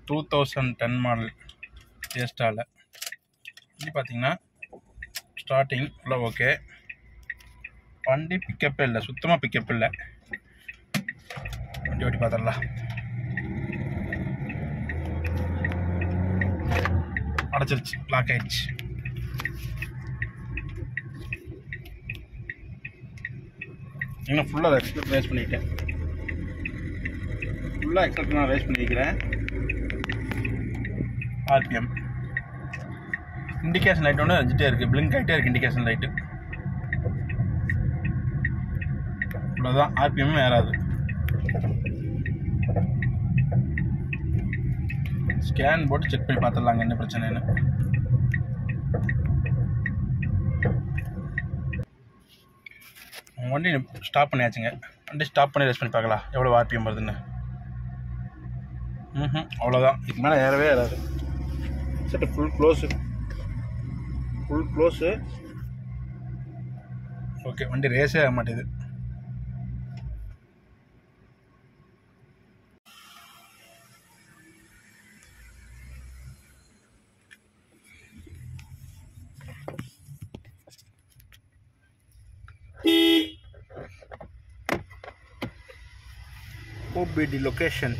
Two thousand ten model ஏஸ்டாவில் இது பார்த்தீங்கன்னா ஸ்டார்டிங் ஃபுல்லாக ஓகே வண்டி பிக்கப் இல்லை சுத்தமாக பிக்கப் இல்லை வண்டி ஓட்டி பார்த்துடலாம் அடைச்சிருச்சு லாக் ஆயிடுச்சு இன்னும் ஃபுல்லாக எக்ஸ்பெக்ட் ரேஸ் பண்ணிட்டேன் ஃபுல்லாக எக்ஸ்பெக்ட் நான் ரேஸ் பண்ணிக்கிறேன் ஆர்பிஎம் இண்டிகேஷன் லைட் ஒன்று வச்சுட்டே இருக்குது பிளிங்க் ஆகிட்டே இருக்குது இண்டிகேஷன் லைட்டு இவ்வளோதான் ஆர்பிஎம் ஏறாது ஸ்கேன் போட்டு செக் பண்ணி பார்த்துடலாங்க என்ன பிரச்சனைன்னு வண்டி ஸ்டாப் பண்ணியாச்சுங்க வண்டி ஸ்டாப் பண்ணி ரெஸ்ட் பண்ணி பார்க்கலாம் எவ்வளோ ஆர்பிஎம் வருதுன்னு ம் அவ்வளோதான் இதுக்கு மேலே ஏறவே ஏறாது சரி full close full close okay வண்டி ரேஸே ஆக மாட்டேது OBD location.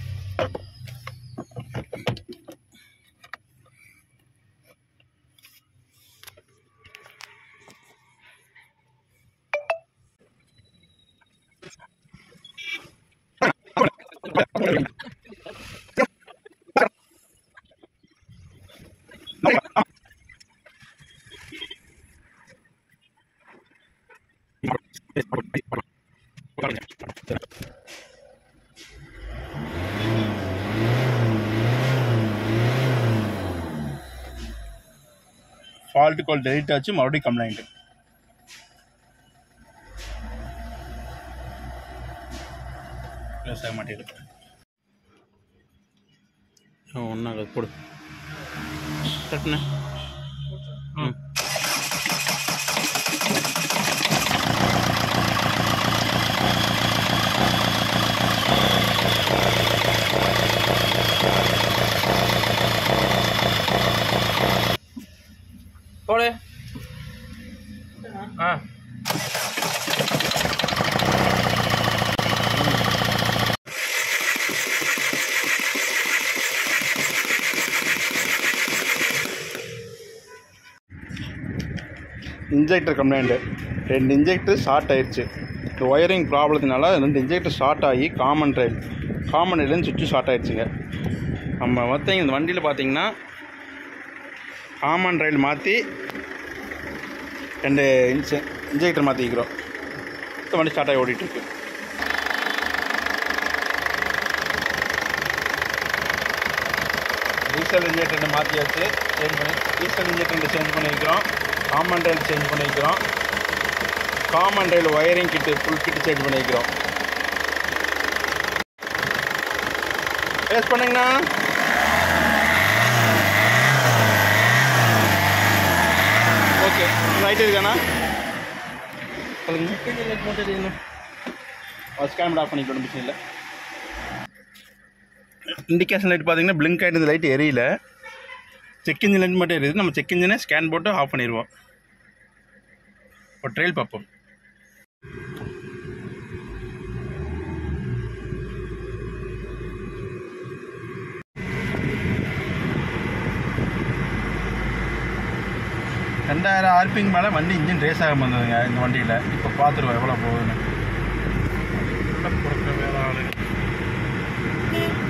ஃபால்ட் கால் டெலிட் ஆச்சு மறுபடியும் கம்ப்ளைண்ட் ப்ளஸ் ஆக மாட்டேங்குது ஒன்றாக போடு கட்டுண்ணே ம் போடு ஆ இன்ஜெக்டர் கம்ப்ளைண்ட்டு ரெண்டு இன்ஜெக்டர் ஷார்ட் ஆயிடுச்சு இந்த ஒயரிங் ப்ராப்ளத்தினால ரெண்டு இன்ஜெக்டர் ஷார்ட் ஆகி காமன் ரயில் காமன் ரயிலேருந்து சுவிட்சு ஷார்ட் ஆயிடுச்சுங்க நம்ம மொத்தம் இந்த வண்டியில் பார்த்தீங்கன்னா காமன் ரயில் மாற்றி ரெண்டு இன்ஜ இன்ஜெக்டர் மாற்றிக்கிறோம் இந்த வண்டி ஸ்டார்ட் ஆகி ஓடிட்டுருக்கு டீசல் இன்ஜெக்டர் ரெண்டு மாற்றியாச்சு சேஞ்ச் பண்ணி டீசல் இன்ஜெக்டர் ரெண்டு சேஞ்ச் பண்ணிக்கிறோம் காமன் ரயில் சேஞ்ச் பண்ணிக்கிறோம் common rail wiring kit full kit change பண்ணிக்கிறோம் பேஸ் பண்ணுங்கண்ணா ஓகே ரைட் இருக்காண்ணா சொல்லுங்க மட்டும் இருக்கணும் ஸ்கேன் ஆஃப் பண்ணிக்கணும் பிரச்சனை இல்லை இண்டிகேஷன் லைட் பார்த்தீங்கன்னா பிளிங்க் ஆகிட்டு இந்த லைட் எரியல செக் இன்ஜின் லைட் மட்டும் எரியுது நம்ம செக் இன்ஜினை ஸ்கேன் போட்டு ஆஃப் பண்ணிடுவோம் ஒரு ட்ரெயில் பார்ப்போம் ரெண்டாயிரம் ஆர்பிங் மேலே வண்டி இன்ஜின் ரேஸ் ஆக வந்ததுங்க இந்த வண்டியில் இப்போ பார்த்துருவோம் எவ்வளோ போகுதுன்னு உள்ள பொறுக்கிற வேற ஆளு